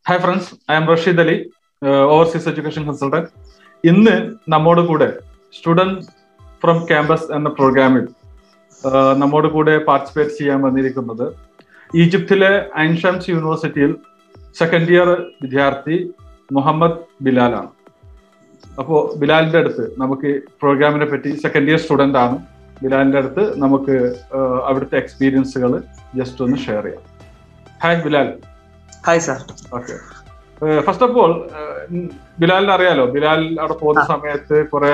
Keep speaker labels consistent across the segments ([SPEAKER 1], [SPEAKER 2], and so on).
[SPEAKER 1] Hi friends I'm Rashid Ali overseas education consultant ഇന്ന് നമ്മോട് കൂടെ സ്റ്റുഡന്റ് ഫ്രം ക്യാമ്പസ് എന്ന പ്രോഗ്രാമിൽ നമ്മോട് കൂടെ പാർട്ടിസിപ്പേറ്റ് ചെയ്യാൻ വന്നിരിക്കുന്നത് ഈജിപ്തിലെ ഐൻഷംസ് യൂണിവേഴ്സിറ്റിയിൽ സെക്കൻഡ് ഇയർ വിദ്യാർത്ഥി മുഹമ്മദ് ബിലാലാണ് അപ്പോൾ ബിലാലിന്റെ അടുത്ത് നമുക്ക് പ്രോഗ്രാമിനെ പറ്റി സെക്കൻഡ് ഇയർ സ്റ്റുഡന്റ് ആണ് ബിലാലിന്റെ അടുത്ത് നമുക്ക് അവിടുത്തെ എക്സ്പീരിയൻസുകൾ ജസ്റ്റ് ഒന്ന് ഷെയർ ചെയ്യാം hi Bilal
[SPEAKER 2] hi sir
[SPEAKER 1] okay first of all ബിലാലിന് അറിയാലോ ബിലാൽ അവിടെ പോകുന്ന സമയത്ത് കുറെ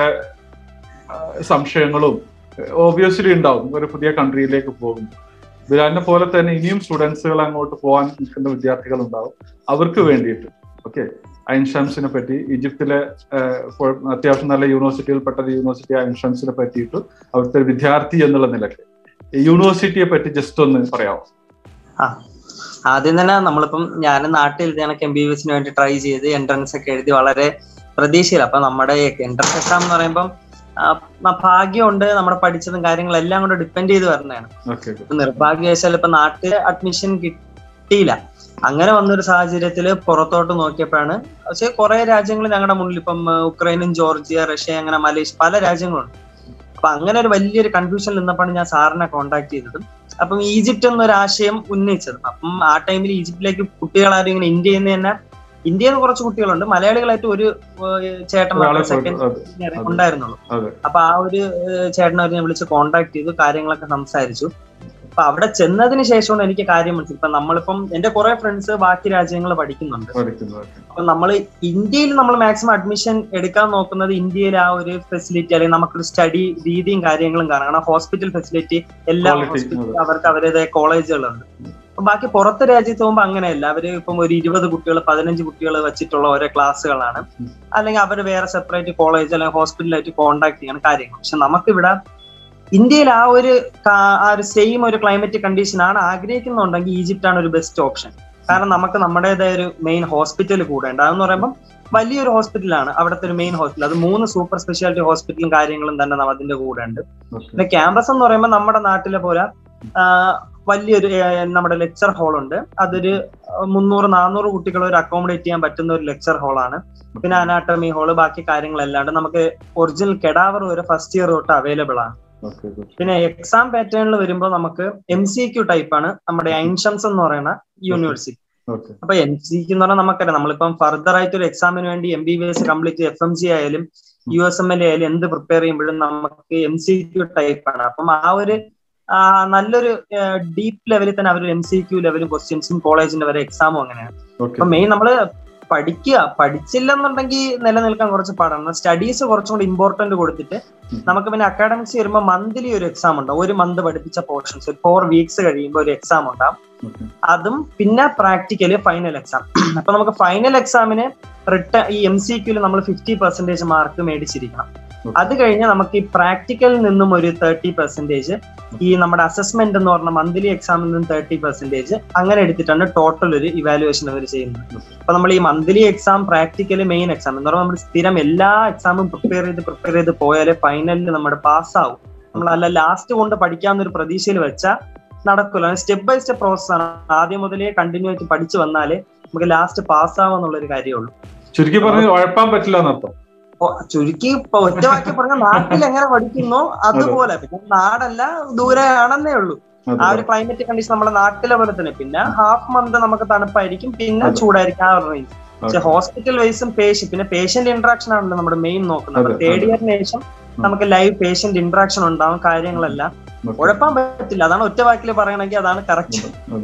[SPEAKER 1] സംശയങ്ങളും ഓബിയസ്ലി ഉണ്ടാവും ഒരു പുതിയ കൺട്രിയിലേക്ക് പോകും ബിലാലിനെ പോലെ തന്നെ ഇനിയും സ്റ്റുഡൻസുകൾ അങ്ങോട്ട് പോകാൻ നിൽക്കുന്ന വിദ്യാർത്ഥികൾ ഉണ്ടാവും അവർക്ക് വേണ്ടിയിട്ട് ഓക്കെ ഐൻഷംസിനെ പറ്റി ഈജിപ്തിലെ അത്യാവശ്യം നല്ല യൂണിവേഴ്സിറ്റിയിൽപ്പെട്ട ഒരു യൂണിവേഴ്സിറ്റി ഐൻഷംസിനെ പറ്റിയിട്ട് അവിടുത്തെ വിദ്യാർത്ഥി എന്നുള്ള നിലയ്ക്ക് യൂണിവേഴ്സിറ്റിയെ പറ്റി ജസ്റ്റ് ഒന്ന് പറയാമോ
[SPEAKER 2] ആ ആദ്യം തന്നെ നമ്മളിപ്പം ഞാൻ നാട്ടിൽ കണക്ക് എം ബി ബി എസിന് വേണ്ടി ട്രൈ ചെയ്ത് എൻട്രൻസ് ഒക്കെ എഴുതി വളരെ പ്രതീക്ഷയില്ല അപ്പൊ നമ്മുടെ എൻട്രൻസ് എക്സാം എന്ന് പറയുമ്പം ഭാഗ്യമുണ്ട് നമ്മുടെ പഠിച്ചതും കാര്യങ്ങളും എല്ലാം കൂടെ ഡിപ്പെൻഡ് ചെയ്ത് വരുന്നതാണ് നിർഭാഗ്യവശാൽ ഇപ്പൊ നാട്ടിൽ അഡ്മിഷൻ കിട്ടിയില്ല അങ്ങനെ വന്നൊരു സാഹചര്യത്തിൽ പുറത്തോട്ട് നോക്കിയപ്പോഴാണ് പക്ഷെ കുറെ രാജ്യങ്ങൾ ഞങ്ങളുടെ മുന്നിൽ ഇപ്പം ഉക്രൈനും ജോർജിയ റഷ്യ അങ്ങനെ മലേഷ്യ പല രാജ്യങ്ങളുണ്ട് അപ്പൊ അങ്ങനെ ഒരു വലിയൊരു കൺഫ്യൂഷൻ നിന്നപ്പോഴാണ് ഞാൻ സാറിനെ കോണ്ടാക്ട് ചെയ്തതും അപ്പം ഈജിപ്റ്റ് എന്നൊരു ആശയം ഉന്നയിച്ചത് അപ്പം ആ ടൈമിൽ ഈജിപ്തിലേക്ക് കുട്ടികളാരും ഇങ്ങനെ ഇന്ത്യയിൽ നിന്ന് തന്നെ ഇന്ത്യയിൽ നിന്ന് കുറച്ച് കുട്ടികളുണ്ട് മലയാളികളായിട്ട് ഒരു ചേട്ടൻ സെക്കൻഡ് ഉണ്ടായിരുന്നുള്ളൂ അപ്പൊ ആ ഒരു ചേട്ടനെ ഞാൻ വിളിച്ച് കോണ്ടാക്ട് ചെയ്തു കാര്യങ്ങളൊക്കെ സംസാരിച്ചു അപ്പൊ അവിടെ ചെന്നതിന് ശേഷമാണ് എനിക്ക് കാര്യം മനസ്സിലായി ഇപ്പൊ നമ്മളിപ്പം എന്റെ കുറെ ഫ്രണ്ട്സ് ബാക്കി രാജ്യങ്ങൾ പഠിക്കുന്നുണ്ട് അപ്പൊ നമ്മൾ ഇന്ത്യയിൽ നമ്മൾ മാക്സിമം അഡ്മിഷൻ എടുക്കാൻ നോക്കുന്നത് ഇന്ത്യയിൽ ആ ഒരു ഫെസിലിറ്റി അല്ലെങ്കിൽ നമുക്കൊരു സ്റ്റഡി രീതിയും കാര്യങ്ങളും കാണാം കാരണം ഹോസ്പിറ്റൽ ഫെസിലിറ്റി എല്ലാ ഹോസ്പിറ്റലും അവർക്ക് അവരുടേതായ കോളേജുകളുണ്ട് അപ്പൊ ബാക്കി പുറത്തെ രാജ്യത്ത് പോകുമ്പോൾ അങ്ങനെയല്ല അവര് ഇപ്പം ഒരു ഇരുപത് കുട്ടികൾ പതിനഞ്ച് കുട്ടികൾ വെച്ചിട്ടുള്ള ഓരോ ക്ലാസ്സുകളാണ് അല്ലെങ്കിൽ അവർ വേറെ സെപ്പറേറ്റ് കോളേജ് അല്ലെങ്കിൽ ഹോസ്പിറ്റലായിട്ട് കോണ്ടാക്ട് ചെയ്യണം കാര്യങ്ങൾ പക്ഷെ നമുക്കിവിടെ ഇന്ത്യയിൽ ആ ഒരു ആ ഒരു സെയിം ഒരു ക്ലൈമറ്റ് കണ്ടീഷൻ ആണ് ആഗ്രഹിക്കുന്നുണ്ടെങ്കിൽ ഈജിപ്റ്റ് ആണ് ഒരു ബെസ്റ്റ് ഓപ്ഷൻ കാരണം നമുക്ക് നമ്മുടേതായ ഒരു മെയിൻ ഹോസ്പിറ്റൽ കൂടേണ്ട അതെന്ന് പറയുമ്പോൾ വലിയൊരു ഹോസ്പിറ്റലാണ് അവിടുത്തെ ഒരു മെയിൻ ഹോസ്പിറ്റൽ അത് മൂന്ന് സൂപ്പർ സ്പെഷ്യാലിറ്റി ഹോസ്പിറ്റലും കാര്യങ്ങളും തന്നെ അതിന്റെ കൂടെ ഉണ്ട് പിന്നെ ക്യാമ്പസ് എന്ന് പറയുമ്പോൾ നമ്മുടെ നാട്ടിലെ പോലെ വലിയൊരു നമ്മുടെ ലെക്ചർ ഹാൾ ഉണ്ട് അതൊരു മുന്നൂറ് നാനൂറ് കുട്ടികൾ ഒരു അക്കോമഡേറ്റ് ചെയ്യാൻ പറ്റുന്ന ഒരു ലെക്ചർ ഹാളാണ് പിന്നെ അനാട്ടമി ഹാള് ബാക്കി കാര്യങ്ങളല്ലാണ്ട് നമുക്ക് ഒറിജിനൽ കെഡാവർ വരെ ഫസ്റ്റ് ഇയർ തൊട്ട് അവൈലബിൾ ആണ് പിന്നെ എക്സാം പാറ്റേണിൽ വരുമ്പോൾ നമുക്ക് എം സി ക്യു ടൈപ്പ് ആണ് നമ്മുടെ ഐൻഷംസ് എന്ന് പറയുന്ന യൂണിവേഴ്സിറ്റി അപ്പൊ എം സി ക്യു എന്ന് പറഞ്ഞാൽ നമുക്കറിയാം നമ്മളിപ്പം ഫർദർ ആയിട്ട് ഒരു എക്സാമിന് വേണ്ടി M B B S complete F M G ആയാലും യു എസ് എം എൽ ആയാലും എന്ത് പ്രിപ്പയർ ചെയ്യുമ്പോഴും നമുക്ക് എം സി ക്യു ടൈപ്പ് ആണ് അപ്പം ആ ഒരു നല്ലൊരു ഡീപ്പ് ലെവലിൽ തന്നെ അവർ എം സി ക്യു ലെവലും ക്വസ്റ്റ്യൻസും കോളേജിന്റെ വരെ എക്സാമും അങ്ങനെയാണ് അപ്പൊ മെയിൻ നമ്മള് പഠിക്കുക പഠിച്ചില്ലെന്നുണ്ടെങ്കിൽ നിലനിൽക്കാൻ കുറച്ച് പാടാണ് സ്റ്റഡീസ് കുറച്ചും കൂടി ഇമ്പോർട്ടന്റ് കൊടുത്തിട്ട് നമുക്ക് പിന്നെ അക്കാഡമിക്സ് വരുമ്പോൾ മന്ത്ലി ഒരു എക്സാം ഉണ്ടാവും ഒരു മന്ത് പഠിപ്പിച്ച പോർഷൻസ് ഒരു ഫോർ വീക്സ് കഴിയുമ്പോൾ ഒരു എക്സാം ഉണ്ടാവും അതും പിന്നെ പ്രാക്ടിക്കല് ഫൈനൽ എക്സാം അപ്പൊ നമുക്ക് ഫൈനൽ എക്സാമിന് റിട്ടേൺ ഈ എം സി ക്യൂല് നമ്മൾ ഫിഫ്റ്റി പെർസെന്റേജ് മാർക്ക് മേടിച്ചിരിക്കണം അത് കഴിഞ്ഞ് നമുക്ക് ഈ പ്രാക്ടിക്കലിൽ നിന്നും ഒരു തേർട്ടി പെർസെന്റേജ് ഈ നമ്മുടെ അസസ്മെന്റ് എന്ന് പറഞ്ഞ മന്ത്ലി എക്സാമിൽ നിന്നും തേർട്ടി പെർസെന്റേജ് അങ്ങനെ എടുത്തിട്ടാണ് ടോട്ടൽ ഒരു ഇവാലുവേഷൻ അവർ ചെയ്യുന്നത് അപ്പൊ നമ്മൾ ഈ monthly exam practical main exam എന്ന് പറഞ്ഞാൽ നമ്മൾ സ്ഥിരം എല്ലാ എക്സാമും പ്രിപ്പയർ ചെയ്ത് പ്രിപ്പയർ ചെയ്ത് പോയാലേ ഫൈനലിൽ നമ്മുടെ പാസ്സാവും നമ്മൾ അല്ല ലാസ്റ്റ് കൊണ്ട് പഠിക്കാവുന്ന ഒരു പ്രതീക്ഷയിൽ വെച്ചാൽ നടക്കില്ല സ്റ്റെപ്പ് ബൈ സ്റ്റെപ്പ് പ്രോസസ് ആണ് ആദ്യം മുതലേ കണ്ടിന്യൂ ആയിട്ട് പഠിച്ചു വന്നാലേ നമുക്ക് ലാസ്റ്റ് പാസ്സാവാന്നുള്ള ഒരു കാര്യമുള്ളൂ
[SPEAKER 1] ചുരുക്കി പറഞ്ഞ് ഉഴപ്പാൻ പറ്റില്ല എന്നർത്ഥം
[SPEAKER 2] ചുരുക്കി ഇപ്പൊ ഒറ്റ വാക്കി പറഞ്ഞ നാട്ടിൽ എങ്ങനെ പഠിക്കുന്നു അതുപോലെ പിന്നെ നാടല്ല ദൂരെ ആണെന്നേ ഉള്ളൂ ആ ഒരു ക്ലൈമറ്റ് കണ്ടീഷൻ നമ്മുടെ നാട്ടിലെ പോലെ തന്നെ പിന്നെ ഹാഫ് മന്ത് നമുക്ക് തണുപ്പായിരിക്കും പിന്നെ ചൂടായിരിക്കും ആ ഒരു റേഞ്ച് പക്ഷെ ഹോസ്പിറ്റൽ വൈസും പേഷ്യൻ പിന്നെ പേഷ്യന്റ് ഇന്ററാക്ഷൻ ആണല്ലോ നമ്മുടെ മെയിൻ നോക്കുന്നത് തേർഡ് ഇയറിന് ശേഷം നമുക്ക് ലൈവ് പേഷ്യന്റ് ഇന്ററാക്ഷൻ ഉണ്ടാവും കാര്യങ്ങളെല്ലാം ഉഴപ്പാൻ പറ്റില്ല അതാണ് ഒറ്റ വാക്കിൽ പറയണമെങ്കിൽ അതാണ് കറക്റ്റ്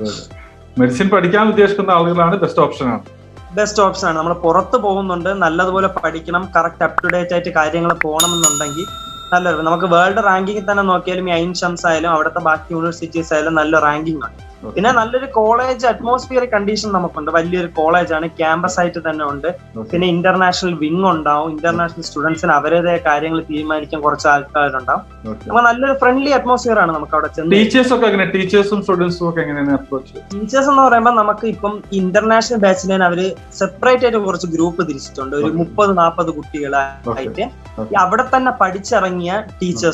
[SPEAKER 1] മെഡിസിൻ പഠിക്കാൻ ഉദ്ദേശിക്കുന്ന ആളുകളാണ് ബെസ്റ്റ് ഓപ്ഷൻ ആണ്
[SPEAKER 2] ബെസ്റ്റ് ഓപ്ഷൻ ആണ് നമ്മൾ പുറത്ത് പോകുന്നുണ്ട് നല്ലതുപോലെ പഠിക്കണം കറക്റ്റ് അപ് ടു ഡേറ്റ് ആയിട്ട് കാര്യങ്ങൾ പോകണമെന്നുണ്ടെങ്കിൽ നല്ലൊരു നമുക്ക് വേൾഡ് റാങ്കിങ്ങിൽ തന്നെ നോക്കിയാലും ഈ ഐൻഷംസ് ആയാലും അവിടുത്തെ ബാക്കി യൂണിവേഴ്സിറ്റീസ് ആയാലും നല്ല റാങ്കിങ് ആണ് പിന്നെ നല്ലൊരു കോളേജ് അറ്റ്മോസ്ഫിയർ കണ്ടീഷൻ നമുക്കുണ്ട് വലിയൊരു കോളേജാണ് ക്യാമ്പസ് ആയിട്ട് തന്നെ ഉണ്ട് പിന്നെ ഇന്റർനാഷണൽ വിങ് ഉണ്ടാവും ഇന്റർനാഷണൽ സ്റ്റുഡൻസിന് അവരുടേതായ കാര്യങ്ങൾ തീരുമാനിക്കാൻ കുറച്ച് ആൾക്കാരുണ്ടാവും അപ്പൊ നല്ലൊരു ഫ്രണ്ട്ലി അറ്റ്മോസ്ഫിയർ ആണ് നമുക്ക് അവിടെ ചെന്ന്
[SPEAKER 1] ടീച്ചേഴ്സ് ഒക്കെ എങ്ങനെ ടീച്ചേഴ്സും സ്റ്റുഡൻസും ഒക്കെ എങ്ങനെയാണ് അപ്രോച്ച്
[SPEAKER 2] ടീച്ചേഴ്സ് എന്ന് പറയുമ്പോൾ നമുക്ക് ഇപ്പം ഇന്റർനാഷണൽ ബാച്ചിനെ അവര് സെപ്പറേറ്റ് ആയിട്ട് കുറച്ച് ഗ്രൂപ്പ് തിരിച്ചിട്ടുണ്ട് ഒരു മുപ്പത് നാൽപ്പത് കുട്ടികളായിട്ട് അവിടെ തന്നെ പഠിച്ചിറങ്ങിയ ടീച്ചേഴ്സ് ഉണ്ട്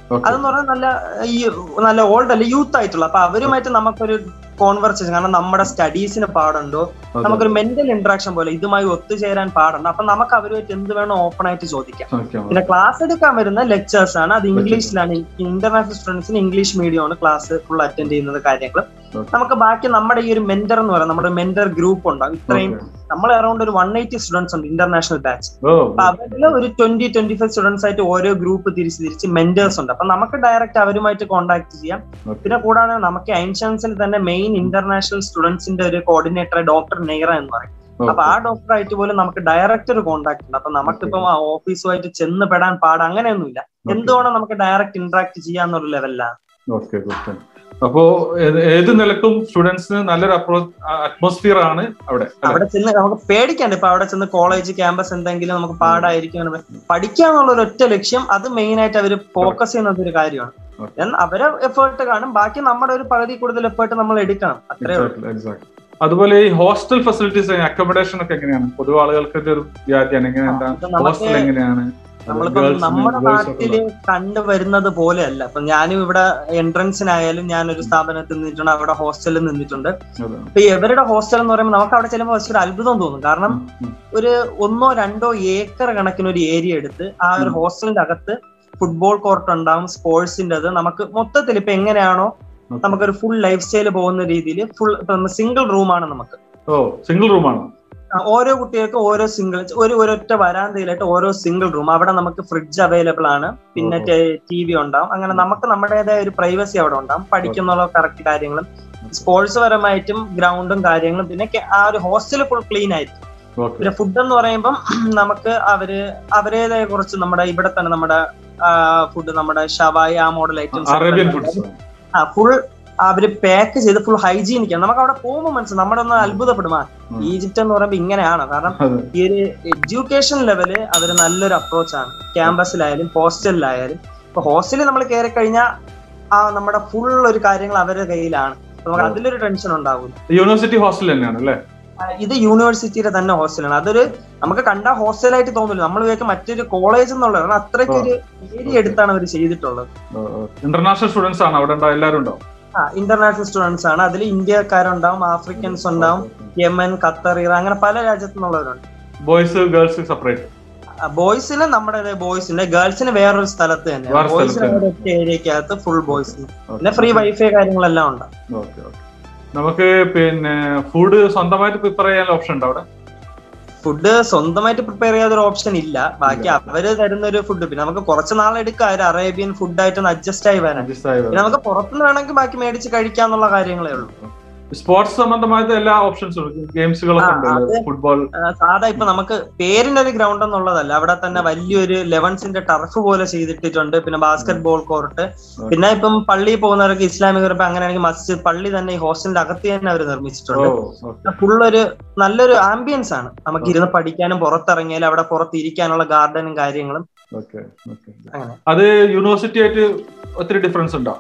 [SPEAKER 1] Okay.
[SPEAKER 2] അതെന്ന് പറഞ്ഞാൽ നല്ല ഈ നല്ല ഓൾഡ് അല്ല യൂത്ത് ആയിട്ടുള്ള അപ്പൊ അവരുമായിട്ട് നമുക്കൊരു കോൺവെർസേഷൻ കാരണം നമ്മുടെ സ്റ്റഡീസിന് പാടുണ്ടോ
[SPEAKER 1] അതെ.
[SPEAKER 2] നമുക്കൊരു മെന്റൽ ഇന്ററാക്ഷൻ പോലെ ഇതുമായി ഒത്തുചേരാൻ പാടുണ്ട് അപ്പൊ നമുക്ക് അവരുമായിട്ട് എന്ത് വേണോ ഓപ്പൺ ആയിട്ട് ചോദിക്കാം
[SPEAKER 1] Okay.
[SPEAKER 2] പിന്നെ ക്ലാസ് എടുക്കാൻ വരുന്ന ലെക്ചേഴ്സ് ആണ് അത് ഇംഗ്ലീഷിലാണ് ഇന്റർനാഷണൽ സ്റ്റുഡൻസിന് ഇംഗ്ലീഷ് മീഡിയം ആണ് ക്ലാസ് ഫുൾ അറ്റൻഡ് ചെയ്യുന്നത് കാര്യങ്ങൾ
[SPEAKER 1] Okay.
[SPEAKER 2] നമുക്ക് ബാക്കി നമ്മുടെ ഈ ഒരു മെന്റർ എന്ന് പറയുന്നത് നമ്മുടെ മെന്റർ ഗ്രൂപ്പ് ഉണ്ടാവും ഇത്രയും
[SPEAKER 1] Okay.
[SPEAKER 2] നമ്മൾ അറൌണ്ട് ഒരു വൺ എയ്റ്റി സ്റ്റുഡൻസ് ഉണ്ട് ഇന്റർനാഷണൽ ബാച്ച്
[SPEAKER 1] ഓ
[SPEAKER 2] അപ്പൊ അവരിൽ ഒരു ട്വന്റി ട്വന്റി ഫൈവ് സ്റ്റുഡൻസ് ആയിട്ട് ഓരോ ഗ്രൂപ്പ് തിരിച്ച് തിരിച്ച് മെന്റേഴ്സ് ഉണ്ട് അപ്പൊ നമുക്ക് ഡയറക്റ്റ് അവരുമായിട്ട് കോൺടാക്ട് ചെയ്യാം
[SPEAKER 1] Okay.
[SPEAKER 2] പിന്നെ കൂടാതെ നമുക്ക് ഐൻഷൻസിൽ തന്നെ മെയിൻ ഇന്റർനാഷണൽ സ്റ്റുഡൻസിന്റെ ഒരു കോർഡിനേറ്റർ ഡോക്ടർ നെയ്റ എന്ന് പറയും അപ്പൊ ആ ഡോക്ടർ ആയിട്ട് പോലും നമുക്ക് ഡയറക്റ്റ് ഒരു കോൺടാക്ട് ഉണ്ട് അപ്പൊ നമുക്കിപ്പം ആ ഓഫീസുമായിട്ട് ചെന്ന് പെടാൻ പാട് അങ്ങനെയൊന്നുമില്ല എന്തുവേണം നമുക്ക് ഡയറക്റ്റ് ഇന്ററാക്ട് ചെയ്യാന്നുള്ള ലെവലിലാണ്
[SPEAKER 1] ഓക്കെ ഗുഡ് അപ്പോ ഏത് ഏത് നിലക്കും സ്റ്റുഡൻസിന് നല്ലൊരു അപ്രോച്ച് അറ്റ്മോസ്ഫിയർ ആണ് അവിടെ അല്ലേ?
[SPEAKER 2] അവിടെ ചെന്ന് നമുക്ക് പേടിക്കണ്ട ഇപ്പൊ അവിടെ ചെന്ന് കോളേജ് ക്യാമ്പസ് എന്തെങ്കിലും നമുക്ക് പാടായിരിക്കും പഠിക്കാന്നുള്ള ഒരു ഒറ്റ ലക്ഷ്യം അത് മെയിൻ ആയിട്ട് അവർ ഫോക്കസ് ചെയ്യുന്നത് ഒരു കാര്യമാണ്
[SPEAKER 1] Okay.
[SPEAKER 2] Then അവരെ എഫേർട്ട് കാണും ബാക്കി നമ്മുടെ ഒരു പകുതി കൂടുതൽ എഫേർട്ട് നമ്മൾ എടുക്കണം അത്രേ ഉള്ളൂ
[SPEAKER 1] Exactly, exactly. അതുപോലെ ഈ ഹോസ്റ്റൽ ഫെസിലിറ്റീസ് അക്കോമഡേഷൻ ഒക്കെ എങ്ങനെയാണ് പൊതു ആളുകൾക്ക് ഒരു വ്യാധിയാണ് എങ്ങനെ എന്താ
[SPEAKER 2] ഇത് നമുക്ക്
[SPEAKER 1] ഹോസ്റ്റൽ എങ്ങനെയാണ്
[SPEAKER 2] നമ്മളിപ്പോ
[SPEAKER 1] Girls ന്,
[SPEAKER 2] നമ്മുടെ
[SPEAKER 1] boys ഒക്കെ
[SPEAKER 2] നാട്ടില് കണ്ടുവരുന്നത് പോലെയല്ല ഇപ്പൊ ഞാനും ഇവിടെ എൻട്രൻസിനായാലും ഞാൻ ഒരു സ്ഥാപനത്തിൽ നിന്നിട്ടുണ്ട് അവിടെ ഹോസ്റ്റലിൽ നിന്നിട്ടുണ്ട്
[SPEAKER 1] അതെ.
[SPEAKER 2] ഇപ്പൊ ഇവരുടെ ഹോസ്റ്റൽ എന്ന് പറയുമ്പോൾ നമുക്ക് അവിടെ ചെല്ലുമ്പോൾ ഒരു അത്ഭുതം തോന്നും കാരണം
[SPEAKER 1] ഉം, ഉം.
[SPEAKER 2] ഒരു ഒന്നോ രണ്ടോ ഏക്കർ കണക്കിന് ഒരു ഏരിയ എടുത്ത് ആ ഒരു
[SPEAKER 1] ഉം.
[SPEAKER 2] ഹോസ്റ്റലിന്റെ അകത്ത് ഫുട്ബോൾ കോർട്ട് ഉണ്ടാവും സ്പോർട്സിന്റെ നമുക്ക് മൊത്തത്തിൽ ഇപ്പൊ എങ്ങനെയാണോ
[SPEAKER 1] Okay.
[SPEAKER 2] നമുക്കൊരു ഫുൾ ലൈഫ് സ്റ്റൈൽ പോകുന്ന രീതിയിൽ ഫുൾ സിംഗിൾ റൂമാണ് നമുക്ക്
[SPEAKER 1] ഓ സിംഗിൾ റൂമാണോ
[SPEAKER 2] ആ, ഓരോ കുട്ടികൾക്ക് ഓരോ സിംഗിൾ ഒരു ഒരൊറ്റ വരാന്തയിലായിട്ട് ഓരോ സിംഗിൾ റൂം അവിടെ നമുക്ക് ഫ്രിഡ്ജ് അവൈലബിൾ ആണ് പിന്നെ
[SPEAKER 1] ഓഹോ.
[SPEAKER 2] ടി വി ഉണ്ടാവും അങ്ങനെ നമുക്ക് നമ്മുടേതായ ഒരു പ്രൈവസി അവിടെ ഉണ്ടാവും പഠിക്കുന്ന കറക്റ്റ് കാര്യങ്ങളും സ്പോർട്സ് പരമായിട്ടും ഗ്രൗണ്ടും കാര്യങ്ങളും പിന്നെ കെ- ആ ഒരു ഹോസ്റ്റൽ ഫുൾ ക്ലീൻ ആയിരിക്കും
[SPEAKER 1] ഓക്കെ
[SPEAKER 2] പിന്നെ ഫുഡ് എന്ന് പറയുമ്പം നമുക്ക് അവര് അവരേതായ കുറച്ച് നമ്മുടെ ഇവിടെ തന്നെ നമ്മുടെ ഫുഡ് നമ്മുടെ ഷവായി ആ മോഡൽ
[SPEAKER 1] അറേബ്യൻ
[SPEAKER 2] ഐറ്റംസ്
[SPEAKER 1] ഫുഡ്സ്
[SPEAKER 2] ആ ഫുൾ അവര് പാക്ക് ചെയ്ത് ഫുൾ ഹൈജീനിക്കാണ് നമുക്ക് അവിടെ പോകുമ്പോൾ മനസ്സിലാവും നമ്മുടെ ഒന്ന് അത്ഭുതപ്പെടും ആ,
[SPEAKER 1] ഉം.
[SPEAKER 2] ഈജിപ്റ്റ് എന്ന് പറയുമ്പോൾ ഇങ്ങനെയാണ് കാരണം
[SPEAKER 1] അതെ
[SPEAKER 2] ഈ ഒരു എഡ്യൂക്കേഷൻ ലെവല് അവർ നല്ലൊരു അപ്രോച്ചാണ് ക്യാമ്പസിലായാലും ഹോസ്റ്റലിലായാലും ഇപ്പൊ ഹോസ്റ്റലിൽ നമ്മൾ കയറി കഴിഞ്ഞാൽ ആ നമ്മുടെ ഫുൾ ഒരു കാര്യങ്ങൾ അവരുടെ കയ്യിലാണ് അപ്പൊ നമുക്ക്
[SPEAKER 1] ഓ.
[SPEAKER 2] അതിലൊരു ടെൻഷൻ ഉണ്ടാവില്ല
[SPEAKER 1] യൂണിവേഴ്സിറ്റി ഹോസ്റ്റൽ തന്നെയാണ് അല്ലേ
[SPEAKER 2] ആ, ഇത് യൂണിവേഴ്സിറ്റിയുടെ തന്നെ ഹോസ്റ്റലാണ് അതൊരു നമുക്ക് കണ്ട ഹോസ്റ്റലായിട്ട് തോന്നില്ല നമ്മൾ വിചാരിക്കും മറ്റൊരു കോളേജ് എന്നുള്ളത് കാരണം അത്രയ്ക്ക് ഒരു ഏരിയ എടുത്താണ് അവർ ചെയ്തിട്ടുള്ളത്
[SPEAKER 1] ഇന്റർനാഷണൽ സ്റ്റുഡൻസ് ആണ് അവിടെ ഉണ്ടാവും എല്ലാവരും ഉണ്ടാവും
[SPEAKER 2] ആ ഇന്റർനാഷണൽ സ്റ്റുഡൻസ് ആണ് അതിൽ ഇന്ത്യക്കാരുണ്ടാവും ആഫ്രിക്കൻസ് ഉണ്ടാവും യമൻ ഖത്തർ ഇറാൻ അങ്ങനെ പല രാജ്യത്തു നിന്നുള്ളവരുണ്ട്
[SPEAKER 1] ബോയ്സ് ഗേൾസ് സെപ്പറേറ്റ്
[SPEAKER 2] ബോയ്സിന് നമ്മുടെ ബോയ്സിന്റെ ഗേൾസിന് വേറൊരു സ്ഥലത്ത് തന്നെ
[SPEAKER 1] വേറെ
[SPEAKER 2] ബോയ്സിന്
[SPEAKER 1] സ്ഥലത്ത്
[SPEAKER 2] അവിടെ ഒറ്റ ഏരിയക്കകത്ത് ഫുൾ ബോയ്സിന് പിന്നെ ഫ്രീ വൈഫൈ കാര്യങ്ങളെല്ലാം ഉണ്ട്
[SPEAKER 1] ഓക്കെ ഓക്കെ നമുക്ക് പിന്നെ ഫുഡ് സ്വന്തമായിട്ട് പ്രിപ്പയർ ചെയ്യാൻ ഓപ്ഷൻ ഉണ്ടോ അവിടെ
[SPEAKER 2] ഫുഡ് സ്വന്തമായിട്ട് പ്രിപ്പയർ ചെയ്യാതെ ഒരു ഓപ്ഷൻ ഇല്ല ബാക്കി
[SPEAKER 1] ഇല്ല.
[SPEAKER 2] അവര് തരുന്ന ഒരു ഫുഡ് പിന്നെ നമുക്ക് കുറച്ച് നാളെടുക്കാം ഒരു അറേബ്യൻ ഫുഡായിട്ട് അഡ്ജസ്റ്റ് ആയി വരാൻ
[SPEAKER 1] Adjust ആയി
[SPEAKER 2] പിന്നെ നമുക്ക് പുറത്തുനിന്ന് വേണമെങ്കിൽ ബാക്കി മേടിച്ച് കഴിക്കാന്നുള്ള കാര്യങ്ങളേ ഉള്ളൂ
[SPEAKER 1] സ്പോർട്സ് സംബന്ധമായിട്ട് എല്ലാ ഓപ്ഷൻസും ഉണ്ട് ഗെയിംസുകളൊക്കെ
[SPEAKER 2] ആ,
[SPEAKER 1] ഉണ്ടല്ലോ
[SPEAKER 2] അത്
[SPEAKER 1] ഫുട്ബോൾ
[SPEAKER 2] ആ, സാധാ ഇപ്പൊ നമുക്ക് പേരിനൊരു ഗ്രൗണ്ട് എന്നുള്ളതല്ല അവിടെ തന്നെ വലിയൊരു ലെവൻസിന്റെ ടർഫ് പോലെ ചെയ്തിട്ടിട്ടുണ്ട് പിന്നെ ബാസ്കറ്റ് ബോൾ കോർട്ട് പിന്നെ ഇപ്പം പള്ളിയിൽ പോകുന്നവർക്ക് ഇസ്ലാമിക് ഇപ്പൊ അങ്ങനെയാണെങ്കിൽ മസ്ജിദ് പള്ളി തന്നെ ഈ ഹോസ്റ്റലിന്റെ അകത്ത് തന്നെ അവർ
[SPEAKER 1] ഓ
[SPEAKER 2] നിർമ്മിച്ചിട്ടുണ്ട്
[SPEAKER 1] ഓക്കെ
[SPEAKER 2] ഫുൾ ഒരു നല്ലൊരു ആംബിയൻസ് ആണ് നമുക്ക് ഇരുന്ന് പഠിക്കാനും പുറത്തിറങ്ങിയാൽ അവിടെ പുറത്ത് ഇരിക്കാനുള്ള ഗാർഡനും കാര്യങ്ങളും
[SPEAKER 1] ഓക്കെ ഓക്കെ
[SPEAKER 2] അങ്ങനെ.
[SPEAKER 1] അത് യൂണിവേഴ്സിറ്റി ആയിട്ട് ഒത്തിരി ഡിഫറൻസ് ഉണ്ടോ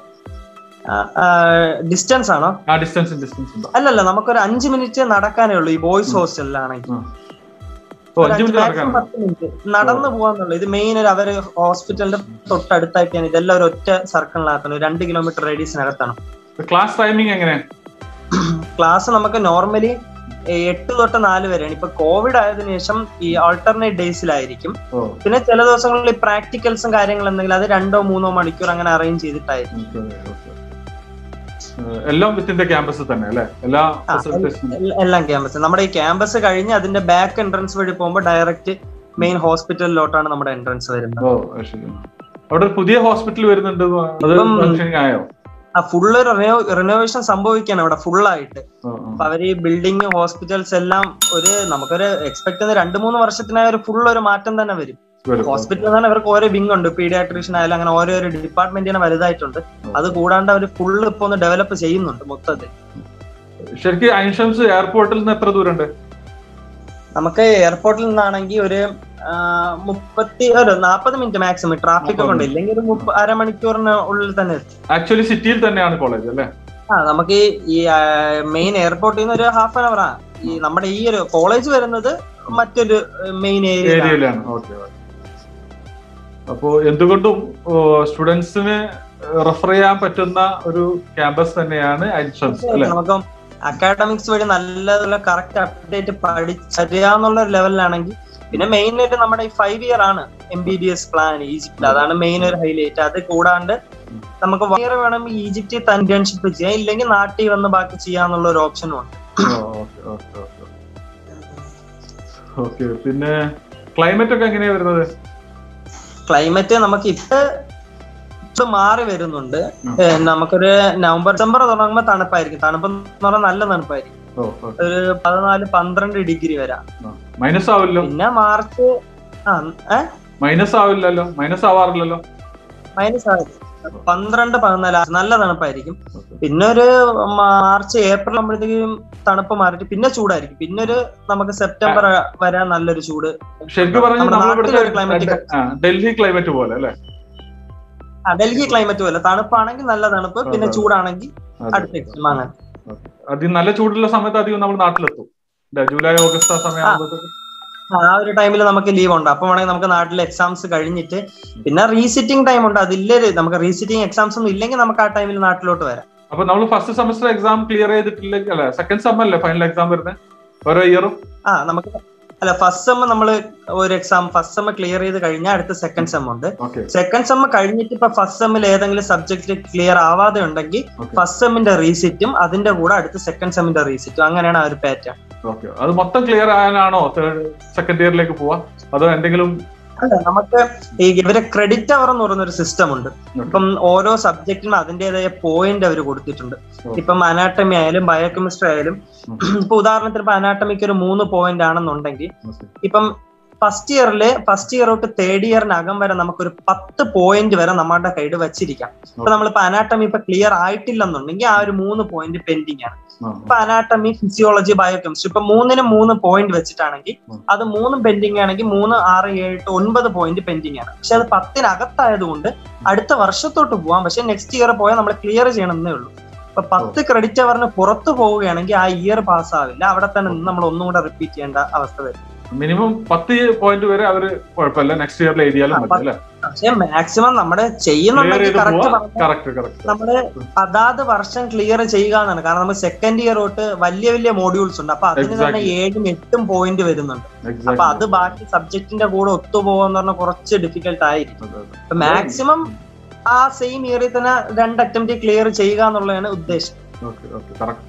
[SPEAKER 2] ഡിസ്റ്റൻസ് ആണോ
[SPEAKER 1] ആ ഡിസ്റ്റൻസ് ഡിസ്റ്റൻസ് ഉണ്ടോ
[SPEAKER 2] അല്ലല്ല നമുക്കൊരു അഞ്ച് മിനിറ്റ് നടക്കാനേ ഉള്ളൂ ഈ ബോയ്സ് ഹോസ്റ്റലിലാണെങ്കിൽ
[SPEAKER 1] ഓ അഞ്ചു മിനിറ്റ് നടക്കാൻ
[SPEAKER 2] പത്ത് മിനിറ്റ് നടന്നു പോകാന്നുള്ളൂ ഇത് മെയിൻ ഒരു അവര് ഹോസ്പിറ്റലിന്റെ തൊട്ടടുത്താക്കിയാണ് ഇതെല്ലാം ഒരു ഒറ്റ സർക്കിളിനകത്താണ് രണ്ട് കിലോമീറ്റർ റേഡിയസിനകത്താണ്
[SPEAKER 1] ക്ലാസ് ടൈമിംഗ് എങ്ങനെ
[SPEAKER 2] ക്ലാസ് നമുക്ക് നോർമലി എട്ട് തൊട്ട് നാല് വരെയാണ് ഇപ്പൊ കോവിഡ് ആയതിനു ശേഷം ഈ ആൾട്ടർനേറ്റ് ഡേയ്സിലായിരിക്കും
[SPEAKER 1] ഓ
[SPEAKER 2] പിന്നെ ചില ദിവസങ്ങളിൽ ഈ പ്രാക്ടിക്കൽസും കാര്യങ്ങളും എന്തെങ്കിലും അത് രണ്ടോ മൂന്നോ മണിക്കൂർ അങ്ങനെ അറേഞ്ച് ചെയ്തിട്ടായിരിക്കും
[SPEAKER 1] okay, okay. ഏഹ്, എല്ലാം വിത്തിൻ ക്യാമ്പസ് തന്നെ അല്ലെ എല്ലാ
[SPEAKER 2] ആ,
[SPEAKER 1] ഫെസിലിറ്റീസും
[SPEAKER 2] എല്ല- എല്ലാം ക്യാമ്പസ് നമ്മുടെ ഈ ക്യാമ്പസ് കഴിഞ്ഞ് അതിന്റെ ബാക്ക് എൻട്രൻസ് വഴി പോകുമ്പോൾ ഡയറക്റ്റ് മെയിൻ ഹോസ്പിറ്റലിലോട്ടാണ് നമ്മുടെ എൻട്രൻസ് വരുന്നത്
[SPEAKER 1] ഓ അത് ശരി അവിടെ ഒരു പുതിയ ഹോസ്പിറ്റൽ വരുന്നുണ്ട് അത്
[SPEAKER 2] ഇപ്പം-
[SPEAKER 1] ഫംഗ്ഷനിങ് ആയോ
[SPEAKER 2] ആ ഫുള്ള് റിനോവേഷൻ സംഭവിക്കാണ് അവിടെ ഫുള്ളായിട്ട്
[SPEAKER 1] ഓ, ഓ.
[SPEAKER 2] അപ്പൊ അവര് ഈ ബിൽഡിംഗ് ഹോസ്പിറ്റൽസ് എല്ലാം ഒരു നമുക്കൊരു എക്സ്പെക്ട് ചെയ്യുന്ന രണ്ട് മൂന്ന് വർഷത്തിനായ ഒരു ഫുൾ ഒരു മാറ്റം തന്നെ വരും
[SPEAKER 1] വരും.
[SPEAKER 2] ഹോസ്പിറ്റലിൽ തന്നെ അവർക്ക് ഓരോ വിങ് ഉണ്ട് പീഡിയാട്രീഷ്യൻ ആയാലും അങ്ങനെ ഓരോ ഒരു ഡിപ്പാർട്ട്മെന്റിന് വലുതായിട്ടുണ്ട് അത് കൂടാണ്ട് അവർ ഫുള്ള് ഇപ്പൊ ഒന്ന് ഡെവലപ്പ് ചെയ്യുന്നുണ്ട് മൊത്തത്തിൽ
[SPEAKER 1] ശരിക്കും ഐൻഷംസ് എയർപോർട്ടിൽ നിന്ന് എത്ര ദൂരമുണ്ട്
[SPEAKER 2] നമുക്ക് എയർപോർട്ടിൽ നിന്നാണെങ്കിൽ ഒരു ആ, മുപ്പത്തി ഒരു നാൽപ്പത് മിനിറ്റ് മാക്സിമം ട്രാഫിക് ഒക്കെ ഉണ്ട് ഇല്ലെങ്കിൽ ഒരു മുപ്പ- അരമണിക്കൂറിന് ഉള്ളിൽ തന്നെ എത്തും
[SPEAKER 1] ആക്ച്വലി സിറ്റിയിൽ തന്നെയാണ് കോളേജ് അല്ലെ
[SPEAKER 2] ആ നമുക്ക് ഈ- ഈ മെയിൻ എയർപോർട്ടിൽ നിന്ന് ഒരു ഹാഫ് ആൻ അവർ ആ ഈ നമ്മുടെ ഈ ഒരു കോളേജ് വരുന്നത് മറ്റൊരു മെയിൻ ഏരിയ
[SPEAKER 1] ഏരിയയിലാണ് ഓക്കെ അപ്പോ എന്തുകൊണ്ടും സ്റ്റുഡൻസിന് റെഫർ ചെയ്യാൻ പറ്റുന്ന ഒരു ക്യാമ്പസ് തന്നെയാണ് അഡ്മിഷൻസ് അല്ലെ
[SPEAKER 2] നമുക്ക് അക്കാഡമിക്സ് വഴി നല്ല കറക്റ്റ് അപ്ഡേറ്റ് പഠിച്ചറിയാന്നുള്ള ഒരു ലെവലിലാണെങ്കിൽ പിന്നെ മെയിൻ ആയിട്ട് നമ്മുടെ ഈ ഫൈവ് ഇയർ ആണ് M B B S plan ഈജിപ്തിൽ അതാണ് മെയിൻ ഒരു ഹൈലൈറ്റ് അത് കൂടാണ്ട് നമുക്ക് വൺ ഇയർ വേണമെങ്കിൽ ഈജിപ്തിൽ ഇന്റേൺഷിപ്പ് ചെയ്യാം ഇല്ലെങ്കിൽ നാട്ടിൽ വന്ന് ബാക്കി ചെയ്യാന്നുള്ള ഒരു ഓപ്ഷനും ഉണ്ട്
[SPEAKER 1] ഓക്കെ ഓക്കെ ഓക്കെ ഓക്കെ പിന്നെ ക്ലൈമറ്റ് ഒക്കെ എങ്ങനെയാ വരുന്നത്
[SPEAKER 2] ക്ലൈമറ്റ് നമുക്ക് ഇപ്പൊ ഇപ്പൊ മാറി വരുന്നുണ്ട്
[SPEAKER 1] ഉം.
[SPEAKER 2] ഏ, നമുക്കൊരു നവംബർ ഡിസംബർ തുടങ്ങുമ്പോൾ തണുപ്പായിരിക്കും തണുപ്പ് എന്ന് പറഞ്ഞാൽ നല്ല തണുപ്പായിരിക്കും
[SPEAKER 1] ഓ
[SPEAKER 2] ഒരു പതിനാല് പന്ത്രണ്ട് ഡിഗ്രി വരാം
[SPEAKER 1] മൈനസ് ആവില്ലല്ലോ
[SPEAKER 2] പിന്നെ മാർച്ച് ആ ഏഹ്
[SPEAKER 1] മൈനസ് ആവില്ലല്ലോ മൈനസ് ആവാറില്ലല്ലോ
[SPEAKER 2] മൈനസ് ആയിരിക്കും പന്ത്രണ്ട് പതിനാല് ആ, നല്ല തണുപ്പായിരിക്കും
[SPEAKER 1] Okay.
[SPEAKER 2] പിന്നെ ഒരു മാർച്ച് ഏപ്രിൽ ആകുമ്പോഴത്തേക്കും തണുപ്പ് മാറിയിട്ട് പിന്നെ ചൂടായിരിക്കും പിന്നെ ഒരു നമുക്ക് സെപ്റ്റംബർ വരാൻ നല്ലൊരു ചൂട്
[SPEAKER 1] ശരിക്കും പറഞ്ഞാൽ
[SPEAKER 2] നമ്മുടെ
[SPEAKER 1] നമ്മൾ
[SPEAKER 2] നാട്ടിലെ ഒരു
[SPEAKER 1] ഇവിടുത്തെ
[SPEAKER 2] climate
[SPEAKER 1] ആ, ഡൽഹി ക്ലൈമറ്റ് പോലെ അല്ലെ
[SPEAKER 2] ആ, ഡൽഹി ക്ലൈമറ്റ് പോലെ തണുപ്പാണെങ്കിൽ നല്ല തണുപ്പ് പിന്നെ
[SPEAKER 1] അതെ.
[SPEAKER 2] ചൂടാണെങ്കിൽ അടുത്ത എക്സ്ട്രീം അങ്ങനെ
[SPEAKER 1] അത് നല്ല ചൂടുള്ള സമയത്ത് അധികം നമ്മൾ നാട്ടിലെത്തും ഇല്ലേ? ജൂലൈ ഓഗസ്റ്റ് ആ സമയം ആകുമ്പോഴത്തേക്ക്
[SPEAKER 2] ആ ഒരു ടൈമിൽ നമുക്ക് ലീവ് ഉണ്ട് അപ്പൊ വേണമെങ്കിൽ നമുക്ക് നാട്ടിൽ എക്സാംസ് കഴിഞ്ഞിട്ട് പിന്നെ റീസിറ്റിംഗ് ടൈം ഉണ്ട് അതില്ലേ നമുക്ക് റീസിറ്റിംഗ് എക്സാംസ് ഒന്നും ഇല്ലെങ്കിൽ നമുക്ക് ആ ടൈമിൽ നാട്ടിലോട്ട് വരാം
[SPEAKER 1] അപ്പൊ നമ്മൾ ഫസ്റ്റ് സെമസ്റ്റർ എക്സാം ക്ലിയർ ചെയ്തിട്ടില്ലെങ്കിൽ അല്ലെ സെക്കൻഡ് സെം അല്ലേ ഫൈനൽ എക്സാം വരുന്നത് ഓരോ ഇയറും
[SPEAKER 2] ആ നമുക്ക് അല്ല ഫസ്റ്റ് സെം നമ്മൾ ഒരു എക്സാം ഫസ്റ്റ് സെം ക്ലിയർ ചെയ്ത് കഴിഞ്ഞാൽ അടുത്ത സെക്കൻഡ് സെം ഉണ്ട്
[SPEAKER 1] ഓക്കെ
[SPEAKER 2] സെക്കൻഡ് സെം കഴിഞ്ഞിട്ട് ഇപ്പൊ ഫസ്റ്റ് സെമ്മിൽ ഏതെങ്കിലും സബ്ജക്ട് ക്ലിയർ ആവാതെ ഉണ്ടെങ്കിൽ
[SPEAKER 1] ഓക്കെ
[SPEAKER 2] ഫസ്റ്റ് സെമ്മിന്റെ റീസിറ്റും അതിന്റെ കൂടെ അടുത്ത സെക്കൻഡ് സെമ്മിന്റെ റീസിറ്റും അങ്ങനെയാണ് ആ ഒരു പാറ്റേൺ
[SPEAKER 1] ഓക്കെ അത് മൊത്തം ക്ലിയർ ആയാലാണോ സെക്കൻഡ് ഇയറിലേക്ക് പോവാ അതോ എന്തെങ്കിലും
[SPEAKER 2] അല്ല നമുക്ക് ഈ ഇവരെ ക്രെഡിറ്റ് അവർ എന്ന് പറയുന്ന ഒരു സിസ്റ്റം ഉണ്ട് ഇപ്പം ഓരോ സബ്ജക്റ്റിനും അതിന്റേതായ പോയിന്റ് അവർ കൊടുത്തിട്ടുണ്ട്
[SPEAKER 1] ഓ.
[SPEAKER 2] ഇപ്പം അനാട്ടമി ആയാലും ബയോകെമിസ്ട്രി ആയാലും
[SPEAKER 1] ഉം.
[SPEAKER 2] ഇപ്പൊ ഉദാഹരണത്തിന് ഇപ്പൊ അനാട്ടമിക്ക് ഒരു മൂന്ന് പോയിന്റ് ആണെന്നുണ്ടെങ്കിൽ
[SPEAKER 1] Okay.
[SPEAKER 2] ഇപ്പം ഫസ്റ്റ് ഇയറില് ഫസ്റ്റ് ഇയർ തൊട്ട് തേർഡ് ഇയറിനകം വരെ നമുക്കൊരു പത്ത് പോയിന്റ് വരെ നമ്മുടെ കയ്യിൽ വെച്ചിരിക്കാം ഇപ്പൊ നമ്മളിപ്പോ അനാട്ടമി ഇപ്പൊ ക്ലിയർ ആയിട്ടില്ലെന്നുണ്ടെങ്കിൽ ആ ഒരു മൂന്ന് പോയിന്റ് പെൻഡിങ് ആണ്
[SPEAKER 1] ആ,
[SPEAKER 2] ഇപ്പൊ അനാട്ടമി ഫിസിയോളജി ബയോകെമിസ്ട്രി ഇപ്പൊ മൂന്നിന് മൂന്ന് പോയിന്റ് വെച്ചിട്ടാണെങ്കിൽ
[SPEAKER 1] ഉം.
[SPEAKER 2] അത് മൂന്നും പെൻഡിങ് ആണെങ്കിൽ മൂന്ന് ആറ് ഏഴ് എട്ട് ഒൻപത് പോയിന്റ് പെൻഡിങ് ആണ് പക്ഷെ അത് പത്തിനകത്തായതുകൊണ്ട് അടുത്ത വർഷത്തോട്ട് പോവാം പക്ഷെ നെക്സ്റ്റ് ഇയർ പോയാൽ നമ്മൾ ക്ലിയർ ചെയ്യണമെന്നേ ഉള്ളൂ ഇപ്പൊ പത്ത് ക്രെഡിറ്റ് അവറിന് പുറത്ത് പോവുകയാണെങ്കിൽ ആ ഇയർ പാസ് ആവില്ല അവിടെ തന്നെ നിന്ന് നമ്മൾ ഒന്നും കൂടെ റിപ്പീറ്റ് ചെയ്യേണ്ട അവസ്ഥ വരും
[SPEAKER 1] മിനിമം പത്ത് പോയിന്റ് വരെ അവര് കുഴപ്പമില്ല നെക്സ്റ്റ് ഇയറിൽ എഴുതിയാലും
[SPEAKER 2] ആ,
[SPEAKER 1] മതി അല്ലെ
[SPEAKER 2] പക്ഷെ മാക്സിമം നമ്മുടെ
[SPEAKER 1] ക്ലിയർ
[SPEAKER 2] ചെയ്യുന്നുണ്ടെങ്കിൽ
[SPEAKER 1] ചെയ്ത്
[SPEAKER 2] കറക്റ്റ്
[SPEAKER 1] പോവാ കറക്റ്റ് കറക്റ്റ്
[SPEAKER 2] നമ്മള് അതാത് വർഷം ക്ലിയർ ചെയ്യുക എന്നാണ് കാരണം നമ്മൾ സെക്കൻഡ് ഇയർ തൊട്ട് വലിയ വലിയ മോഡ്യൂൾസ് ഉണ്ട് അപ്പൊ അതിന് തന്നെ
[SPEAKER 1] Exactly.
[SPEAKER 2] ഏഴും എട്ടും പോയിന്റ് വരുന്നുണ്ട് അപ്പൊ അത് ബാക്കി സബ്ജക്റ്റിന്റെ കൂടെ ഒത്തുപോകാന്ന് പറഞ്ഞാൽ കുറച്ച് ഡിഫിക്കൽട്ട് ആയിരിക്കും മാക്സിമം ആ സെയിം ഇയറിൽ തന്നെ രണ്ട് അറ്റംപ്റ്റ് ക്ലിയർ ചെയ്യുക എന്നുള്ളതാണ് ഉദ്ദേശം
[SPEAKER 1] ഓക്കെ ഓക്കെ കറക്റ്റ്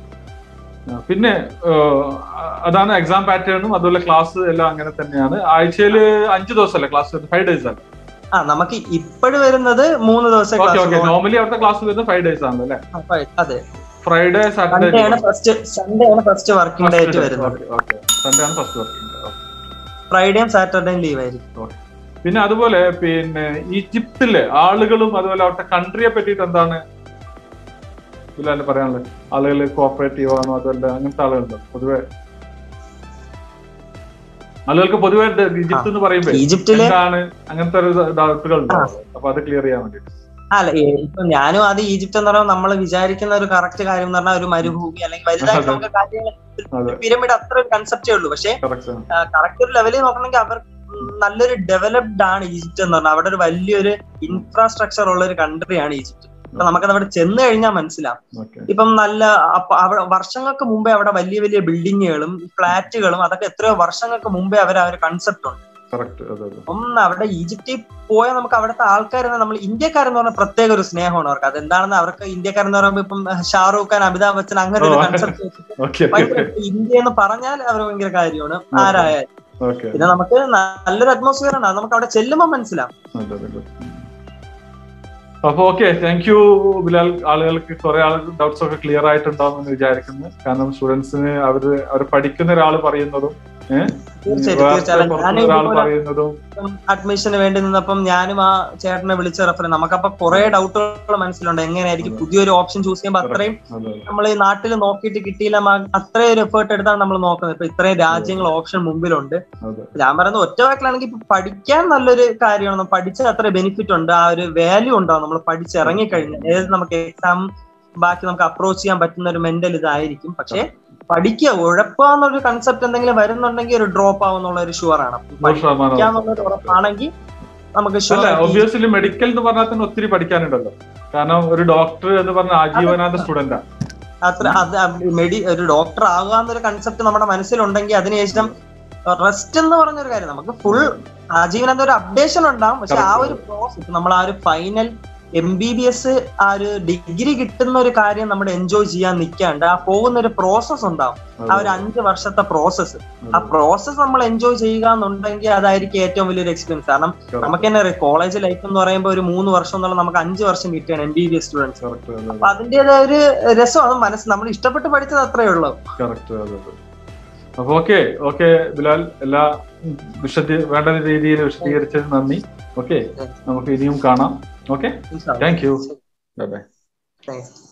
[SPEAKER 1] പിന്നെ ഏഹ്, അതാണ് എക്സാം പാറ്റേണും അതുപോലെ ക്ലാസ് എല്ലാം അങ്ങനെ തന്നെയാണ് ആഴ്ചയിൽ അഞ്ച് ദിവസമല്ലേ ക്ലാസ് ഫൈവ് ഡേയ്സ് ആണ്
[SPEAKER 2] ആ നമുക്ക് ഇപ്പോഴും വരുന്നത് മൂന്ന് ദിവസം
[SPEAKER 1] ഓക്കെ ഓക്കെ
[SPEAKER 2] ക്ലാസ്
[SPEAKER 1] നോർമലി അവിടുത്തെ ക്ലാസ് വരുന്നത് ഫൈവ് ഡേയ്സ് ആണല്ലോ അല്ലേ
[SPEAKER 2] അതെ
[SPEAKER 1] ഫ്രൈഡേ സാറ്റർഡേ
[SPEAKER 2] സൺഡേ ആണ് ഫസ്റ്റ് സൺഡേ ആണ് ഫസ്റ്റ് വർക്കിംഗ് ഡേ ആയിട്ട് വരുന്നത്
[SPEAKER 1] സൺഡേ ആണ് ഫസ്റ്റ് വർക്കിംഗ് ഡേ
[SPEAKER 2] ഫ്രൈഡേയും സാറ്റർഡേയും ലീവ് ആയിരിക്കും
[SPEAKER 1] പിന്നെ അതുപോലെ പിന്നെ ഈജിപ്തിലെ ആളുകളും അതുപോലെ അവിടുത്തെ കൺട്രിയെ പറ്റിയിട്ട് എന്താണ് ഇതിലല്ലേ പറയാനുള്ളത് ആളുകൾ കോപ്പറേറ്റീവ് ആണോ അതല്ല അങ്ങനത്തെ ആളുകളുണ്ടോ പൊതുവെ ആളുകൾക്ക് പൊതുവെ ഇത് ഈജിപ്ത് എന്ന് പറയുമ്പോൾ
[SPEAKER 2] ഈജിപ്തിലെ
[SPEAKER 1] എന്താണ് അങ്ങനത്തെ ഒരു ഡൗട്ടുകൾ ഉണ്ടാവും അപ്പൊ അത് ക്ലിയർ ചെയ്യാൻ വേണ്ടി
[SPEAKER 2] അല്ല ഏ- ഇപ്പൊ ഞാനും അത് ഈജിപ്ത് എന്ന് പറയുമ്പോൾ നമ്മൾ വിചാരിക്കുന്ന ഒരു കറക്റ്റ് കാര്യം എന്ന് പറഞ്ഞാൽ ഒരു മരുഭൂമി അല്ലെങ്കിൽ വലുതായിട്ട്
[SPEAKER 1] അതെ.
[SPEAKER 2] നമുക്ക് കാര്യങ്ങൾ
[SPEAKER 1] അതെ
[SPEAKER 2] പിരമിഡ് അത്ര ഒരു കൺസെപ്റ്റേ ഉള്ളൂ പക്ഷെ
[SPEAKER 1] കറക്റ്റ് ആണ്
[SPEAKER 2] കറക്റ്റ് ഒരു ലെവലിൽ നോക്കണമെങ്കിൽ അവർ ഉം, നല്ലൊരു ഡെവലപ്ഡ് ആണ് ഈജിപ്ത് എന്ന് പറഞ്ഞാൽ അവിടെ ഒരു വലിയൊരു ഇൻഫ്രാസ്ട്രക്ചർ ഉള്ള ഒരു കൺട്രിയാണ് ഈജിപ്ത് അപ്പൊ നമുക്കത് അവിടെ ചെന്ന് കഴിഞ്ഞാൽ മനസ്സിലാവും
[SPEAKER 1] ഓക്കെ
[SPEAKER 2] ഇപ്പം നല്ല അപ്പ- അവിടെ വർഷങ്ങൾക്ക് മുമ്പേ അവിടെ വലിയ വലിയ ബിൽഡിങ്ങുകളും ഫ്ലാറ്റുകളും അതൊക്കെ എത്രയോ വർഷങ്ങൾക്ക് മുമ്പേ അവർ ആ ഒരു കൺസെപ്റ്റ് ഉണ്ട്
[SPEAKER 1] കറക്റ്റ് അതെ അതെ
[SPEAKER 2] അപ്പം അവിടെ ഈജിപ്തിൽ പോയാൽ നമുക്ക് അവിടുത്തെ ആൾക്കാരെന്ന് നമ്മൾ ഇന്ത്യക്കാരെന്ന് പറഞ്ഞ പ്രത്യേക ഒരു സ്നേഹമാണ് അവർക്ക് അതെന്താണെന്ന് അവർക്ക് ഇന്ത്യക്കാരെന്ന് പറയുമ്പോൾ ഇപ്പം ഷാറൂഖ് ഖാൻ അമിതാഭ് ബച്ചൻ അങ്ങനെ ഒരു
[SPEAKER 1] ഓ.
[SPEAKER 2] കൺസെപ്റ്റ്
[SPEAKER 1] ഓക്കെ
[SPEAKER 2] ഭയങ്കര ഇന്ത്യ എന്ന് പറഞ്ഞാൽ അവർ ഭയങ്കര കാര്യമാണ് ആരായാലും
[SPEAKER 1] ഓക്കെ
[SPEAKER 2] പിന്നെ നമുക്ക് നല്ലൊരു അറ്റ്മോസ്ഫിയർ ആണ് അത് നമുക്ക് അവിടെ ചെല്ലുമ്പോൾ മനസ്സിലാവും
[SPEAKER 1] അതെ അതെ good. അപ്പൊ ഓക്കെ താങ്ക് യു ബിലാൽ ആളുകൾക്ക് കുറെ ആൾ ഡൗട്ട്സ് ഒക്കെ ക്ലിയർ ആയിട്ടുണ്ടാവും എന്ന് വിചാരിക്കുന്നു കാരണം സ്റ്റുഡൻസിന് അവര് അവർ പഠിക്കുന്ന ഒരാൾ പറയുന്നതും ഏഹ്
[SPEAKER 2] തീർച്ചയായിട്ടും
[SPEAKER 1] വേറെ
[SPEAKER 2] തീർച്ചയായും
[SPEAKER 1] പുറത്തുള്ള
[SPEAKER 2] ഞാൻ
[SPEAKER 1] ഒരാൾ
[SPEAKER 2] ഇതുപോലെ
[SPEAKER 1] പറയുന്നതും
[SPEAKER 2] അഡ്മിഷന് വേണ്ടി നിന്നപ്പം ഞാനും ആ ചേട്ടനെ വിളിച്ച റെഫർ നമുക്കപ്പൊ കുറെ ഡൗട്ടുകൾ മനസ്സിലുണ്ട് എങ്ങനെയായിരിക്കും പുതിയൊരു ഓപ്ഷൻ ചൂസ് ചെയ്യുമ്പോൾ അത്രയും
[SPEAKER 1] അതെ
[SPEAKER 2] നമ്മൾ ഈ നാട്ടിൽ നോക്കിയിട്ട് കിട്ടിയില്ല മ- അത്രയും ഒരു എഫേർട്ട് എടുത്താണ് നമ്മൾ നോക്കുന്നത് ഇപ്പൊ ഇത്രയും രാജ്യങ്ങൾ ഓപ്ഷൻ മുമ്പിലുണ്ട്
[SPEAKER 1] അതെ
[SPEAKER 2] ഞാൻ പറയുന്നത് ഒറ്റ വാക്കിലാണെങ്കിൽ ഇപ്പൊ പഠിക്കാൻ നല്ലൊരു കാര്യമാണ് പഠിച്ചാൽ അത്ര ബെനിഫിറ്റ് ഉണ്ട് ആ ഒരു വാല്യൂ ഉണ്ടാവും നമ്മൾ പഠിച്ചിറങ്ങി കഴിഞ്ഞാൽ ഏത് നമുക്ക് എക്സാം ബാക്കി നമുക്ക് അപ്രോച്ച് ചെയ്യാൻ പറ്റുന്ന ഒരു മെന്റൽ ഇതായിരിക്കും പക്ഷെ പഠിക്കുക ഉഴപ്പാന്നൊരു കൺസെപ്റ്റ് എന്തെങ്കിലും വരുന്നുണ്ടെങ്കിൽ ഒരു ഡ്രോപ്പ് ആവുന്നുള്ള ഒരു ഷുവർ ആണ്
[SPEAKER 1] നൂറ് ശതമാനം
[SPEAKER 2] പഠിക്കാന്നുള്ളൊരു ഉറപ്പാണെങ്കിൽ നമുക്ക്
[SPEAKER 1] അല്ല
[SPEAKER 2] sure ആയിട്ട്
[SPEAKER 1] ഒബ്വിയസ്ലി മെഡിക്കൽ എന്ന് പറഞ്ഞാൽ തന്നെ ഒത്തിരി പഠിക്കാനുണ്ടല്ലോ കാരണം ഒരു ഡോക്ടർ എന്ന് പറഞ്ഞ ആജീവനാന്ത സ്റ്റുഡന്റാ
[SPEAKER 2] അത്ര അത് മെഡി ഒരു ഡോക്ടർ ആകാന്നൊരു കൺസെപ്റ്റ് നമ്മുടെ മനസ്സിലുണ്ടെങ്കിൽ അതിനുശേഷം റെസ്റ്റ് എന്ന് പറഞ്ഞൊരു കാര്യം നമുക്ക് ഫുൾ ആജീവനാന്ത ഒരു അപ്ഡേഷൻ ഉണ്ടാവും പക്ഷെ ആ ഒരു പ്രോസസ് നമ്മൾ ആ ഒരു final M B B S ആ ഒരു ഡിഗ്രി കിട്ടുന്ന ഒരു കാര്യം നമ്മൾ എൻജോയ് ചെയ്യാൻ നിൽക്കാണ്ട് ആ പോകുന്ന ഒരു പ്രോസസ് ഉണ്ടാവും ആ ഒരു അഞ്ച് വർഷത്തെ പ്രോസസ്സ് ആ പ്രോസസ്സ് നമ്മൾ എൻജോയ് ചെയ്യുക എന്നുണ്ടെങ്കിൽ അതായിരിക്കും ഏറ്റവും വലിയൊരു എക്സ്പീരിയൻസ് കാരണം നമുക്ക് തന്നെ അറിയാം കോളേജ് ലൈഫ് എന്ന് പറയുമ്പോൾ ഒരു മൂന്ന് വർഷം എന്നുള്ള നമുക്ക് അഞ്ച് വർഷം കിട്ടുകയാണ് M B B S students അപ്പൊ അതിന്റേതായ ഒരു രസം അത് മനസ്സ് നമ്മൾ ഇഷ്ടപ്പെട്ട് പഠിച്ചത് അത്രേ ഉള്ളൂ
[SPEAKER 1] കറക്റ്റ് അതെ അതെ അപ്പൊ ഓക്കെ ഓക്കെ ബിലാൽ എല്ലാ വിശദീ വേണ്ട രീതിയിൽ വിശദീകരിച്ചത് നന്ദി ഓക്കെ നമുക്ക് ഇനിയും കാണാം okay thank you bye bye
[SPEAKER 2] thanks